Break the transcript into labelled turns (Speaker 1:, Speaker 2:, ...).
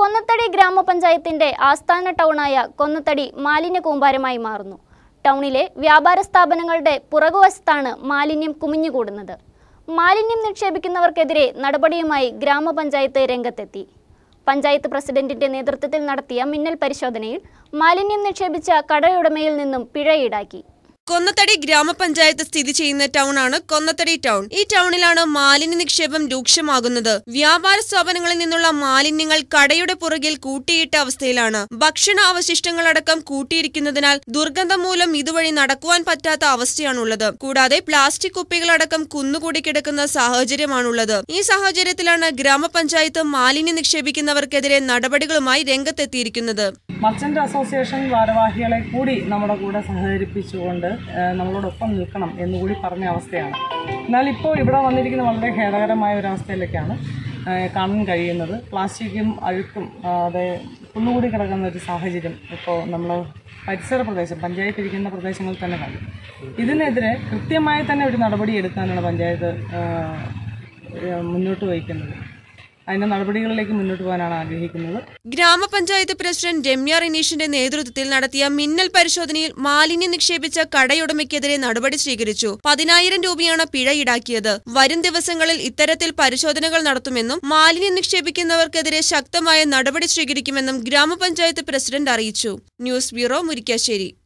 Speaker 1: കൊന്നത്തടി ഗ്രാമപഞ്ചായത്തിന്റെ ആസ്ഥാന ടൗണായ കൊന്നത്തടി മാലിന്യ കൂമ്പാരമായി മാറുന്നു ടൗണിലെ വ്യാപാര സ്ഥാപനങ്ങളുടെ പുറകുവശത്താണ് മാലിന്യം കുമിഞ്ഞുകൂടുന്നത് മാലിന്യം നിക്ഷേപിക്കുന്നവർക്കെതിരെ നടപടിയുമായി ഗ്രാമപഞ്ചായത്ത് രംഗത്തെത്തി പഞ്ചായത്ത് പ്രസിഡന്റിന്റെ നേതൃത്വത്തിൽ നടത്തിയ മിന്നൽ പരിശോധനയിൽ മാലിന്യം നിക്ഷേപിച്ച കടയുടമയിൽ നിന്നും പിഴ ഈടാക്കി
Speaker 2: കൊന്നത്തടി ഗ്രാമപഞ്ചായത്ത് സ്ഥിതി ചെയ്യുന്ന ടൗണാണ് കൊന്നത്തടി ടൗൺ ഈ ടൗണിലാണ് മാലിന്യ നിക്ഷേപം രൂക്ഷമാകുന്നത് വ്യാപാര സ്ഥാപനങ്ങളിൽ നിന്നുള്ള മാലിന്യങ്ങൾ കടയുടെ പുറകിൽ കൂട്ടിയിട്ട അവസ്ഥയിലാണ് ഭക്ഷണ അവശിഷ്ടങ്ങളടക്കം കൂട്ടിയിരിക്കുന്നതിനാൽ ദുർഗന്ധം മൂലം ഇതുവഴി നടക്കുവാൻ പറ്റാത്ത അവസ്ഥയാണുള്ളത് കൂടാതെ പ്ലാസ്റ്റിക് കുപ്പികളടക്കം കുന്നുകൂടി കിടക്കുന്ന സാഹചര്യമാണുള്ളത് ഈ സാഹചര്യത്തിലാണ് ഗ്രാമപഞ്ചായത്ത് മാലിന്യം നിക്ഷേപിക്കുന്നവർക്കെതിരെ നടപടികളുമായി രംഗത്തെത്തിയിരിക്കുന്നത്
Speaker 3: മർച്ചന്റ് അസോസിയേഷൻ ഭാരവാഹികളെ കൂടി നമ്മുടെ കൂടെ സഹകരിപ്പിച്ചുകൊണ്ട് ഏഹ്, നമ്മളോടൊപ്പം നിൽക്കണം എന്നുകൂടി പറഞ്ഞ അവസ്ഥയാണ് എന്നാൽ ഇപ്പോൾ ഇവിടെ വന്നിരിക്കുന്ന വളരെ ഖേദകരമായ ഒരു അവസ്ഥയിലേക്കാണ് ഏഹ്, കാണാൻ കഴിയുന്നത് പ്ലാസ്റ്റിക്കും അഴുക്കും ആ, അത് കുന്നുകൂടി കിടക്കുന്ന ഒരു സാഹചര്യം ഇപ്പോൾ നമ്മൾ പരിസര പ്രദേശം പഞ്ചായത്ത് ഇരിക്കുന്ന പ്രദേശങ്ങളിൽ തന്നെ കാണും ഇതിനെതിരെ കൃത്യമായി തന്നെ ഒരു നടപടി എടുക്കാനാണ് പഞ്ചായത്ത് ഏഹ്, ഏഹ്, മുന്നോട്ട് വയ്ക്കുന്നത് അതിൻ്റെ നടപടികളിലേക്ക് മുന്നോട്ട് പോകാനാണ് ആഗ്രഹിക്കുന്നത്
Speaker 2: ഗ്രാമപഞ്ചായത്ത് പ്രസിഡന്റ് രമ്യ റിനീഷിന്റെ നേതൃത്വത്തിൽ നടത്തിയ മിന്നൽ പരിശോധനയിൽ മാലിന്യം നിക്ഷേപിച്ച കടയുടമയ്ക്കെതിരെ നടപടി സ്വീകരിച്ചു പതിനായിരം രൂപയാണ് പിഴ ഈടാക്കിയത് വരും ദിവസങ്ങളിൽ ഇത്തരത്തിൽ പരിശോധനകൾ നടത്തുമെന്നും മാലിന്യം നിക്ഷേപിക്കുന്നവർക്കെതിരെ ശക്തമായ നടപടി സ്വീകരിക്കുമെന്നും ഗ്രാമപഞ്ചായത്ത് പ്രസിഡന്റ് അറിയിച്ചു ന്യൂസ് ബ്യൂറോ മുരിക്കാശ്ശേരി